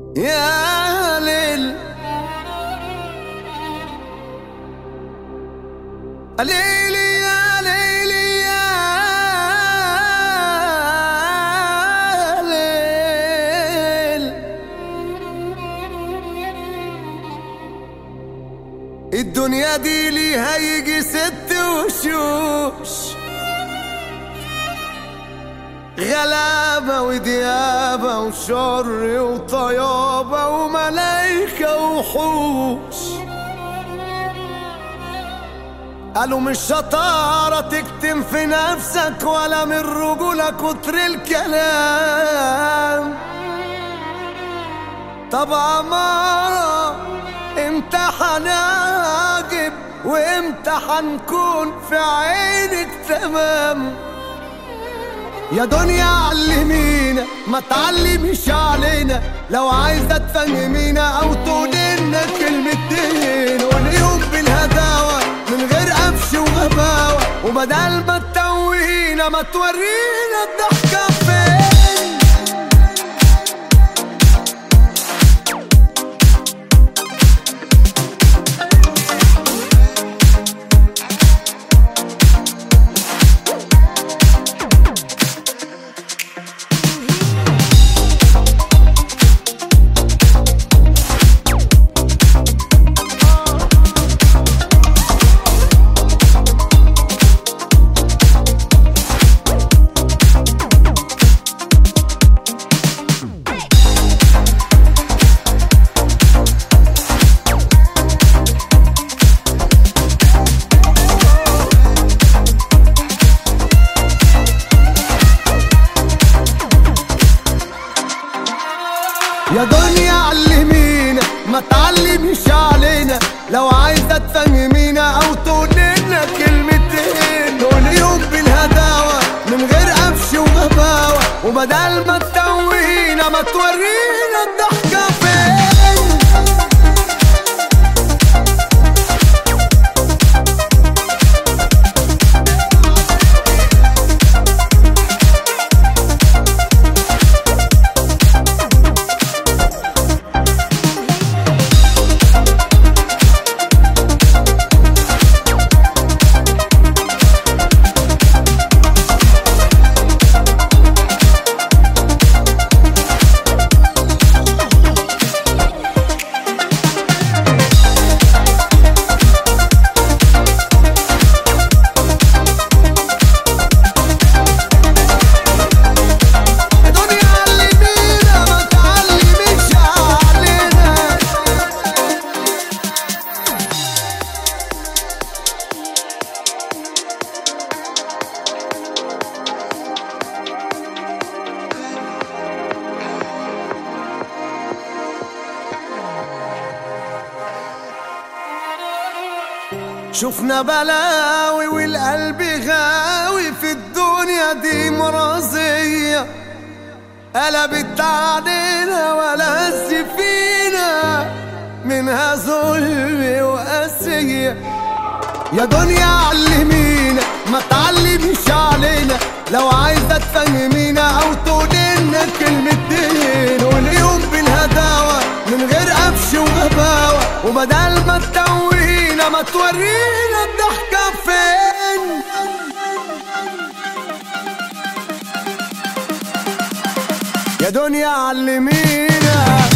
يا ليل ليلي يا ليلي يا ليل الدنيا دي ليها يجي ست وشوش غلابة وديابة وشر وطيابة وملايكة وحوش قالوا مش شطارة تكتم في نفسك ولا من رجولة كتر الكلام طب عمارة امتى هنعجب وامتى هنكون في عينك تمام يا دنيا علمينا ما تعلميش علينا لو عايزة تفهمينا او تقولنا كلمتين واليوم بالهداوة من غير قفش وغباوة وبدل ما تتوهينا ما تورينا الضحكة فين يا دنيا علمينا ما تعلميش علينا لو عايزة تفهمينا او تقولنا كلمتين واليوم بالهداوة من غير قفش وغباوة وبدل ما تتوهينا ما تورينا الضحكة فين دنيا علمينا ما تعلميش علينا شفنا بلاوي والقلب غاوي في الدنيا دي مرازية قلبت علينا ولا فينا منها ظلم وقاسية يا دنيا علمينا ما تعلميش علينا لو عايزة تفهمينا او تقولنا كلمتين واليوم بالهداوة من غير قفش وغباوة وبدل ما تتوهينا ما تورينا الضحكة فين يا دنيا علمينا